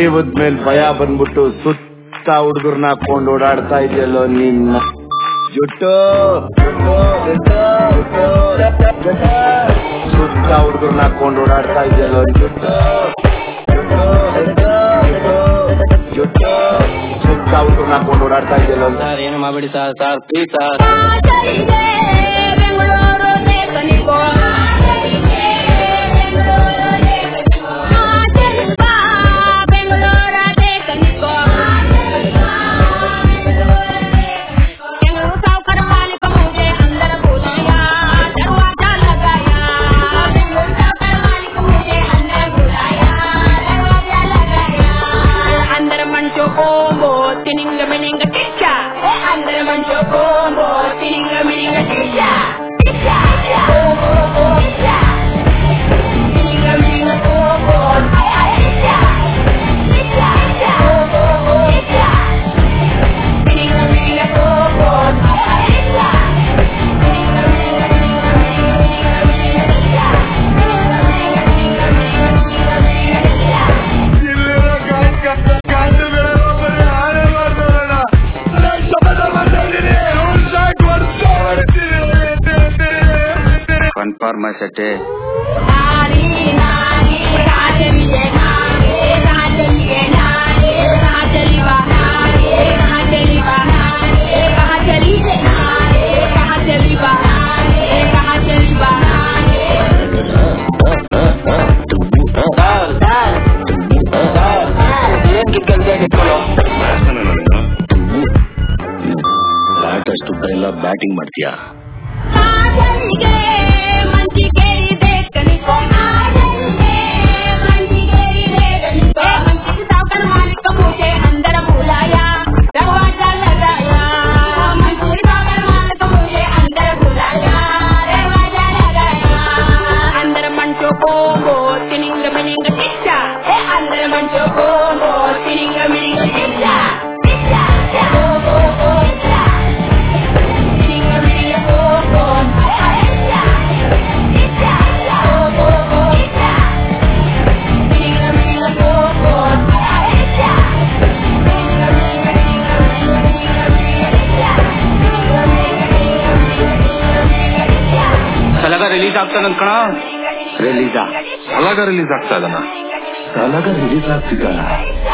ಜೀವದ ಮೇಲೆ ಭಯ ಬಂದ್ಬಿಟ್ಟು ಸುತ್ತ ಹುಡುಗರ್ನ ಹಾಕೊಂಡು ಓಡಾಡ್ತಾ ಇದೆಯಲ್ಲೋ ನಿನ್ನ ಜುಟ್ಟು ಸುತ್ತ ಹುಡುಗರ್ನ ಹಾಕೊಂಡು ಓಡಾಡ್ತಾ ಇದೆಯಲ್ಲೋ ಜುಟ್ಟು ಜುಟ್ಟು ಸುತ್ತ ಹುಡುಗರ್ನ ಹಾಕೊಂಡು ಓಡಾಡ್ತಾ ಇದೆಯಲ್ಲೋ ಸರ್ ಏನು ಮಾಡ್ಬೇಡಿ ಸರ್ ಸರ್ ಪ್ಲೀಸ್ ಸರ್ अंदर मंचो कोंबो तिनिंग मिनिंग टिचा अंदर मंचो कोंबो तिनिंग मिनिंग टिचा टिचा कोंबो टिचा तिनिंग मिनिंग कोंबो टिचा टिचा कोंबो टिचा तिनिंग मिनिंग कोंबो टिचा तिनिंग मिनिंग ಕನ್ಫರ್ಮ್ ಸೆಟ್ಟೆ नारी नारी राजलिए नारी राजलिए नारी राजलिवा नारी राजलिवा नारी कहाँ चली रे नारी कहाँ चलीवा नारी कहाँ चलीवा नारी ಸರ್ ಸರ್ ಸರ್ ಏನ್ ಕಿತ್ಕೊಂಡೆ ಕಿತ್ಕೊಳ್ಳೋ ಬ್ಯಾಟ್ ಅಷ್ಟು ಎಲ್ಲ ಬ್ಯಾಟಿಂಗ್ ಮಾಡ್ತೀಯಾ ಕಾಜಲ್ಗೆ ಮಂಜಿಗೇರಿ ದೇಕನಿಕೋ ಕಾಜಲ್ಗೆ ಮಂಜಿಗೇರಿ ದೇಕನಿಕೋ ಮಂಜಿಗೆ ಸಾವುಕಾರ ಮಾಲಿಕ ಮುझे अंदर बुलाया दरवाजा लगाया मंजिल साउकर मालिक मुझे अंदर बुलाया दरवाजा लगाया अंदर मंचो कोंबो तिनिंग मिनिंग टिच्चा ए अंदर मंचो कोंबो तिनिंग मिनिंग टिच्चा टिच्चा कोंबो टिच्चा ಸಲಗ ರಿಲೀಸ್ ಆಗ್ತಾನಂತ ಕಣ ರಿಲೀಸಾ ಸಲಾಗ ರಿಲೀಸ್ ಆಗ್ತಾ ಇದನ್ನ ಸಲಾಗ ರಿಲೀಸ್ ಆಗ್ತಿದ್ದ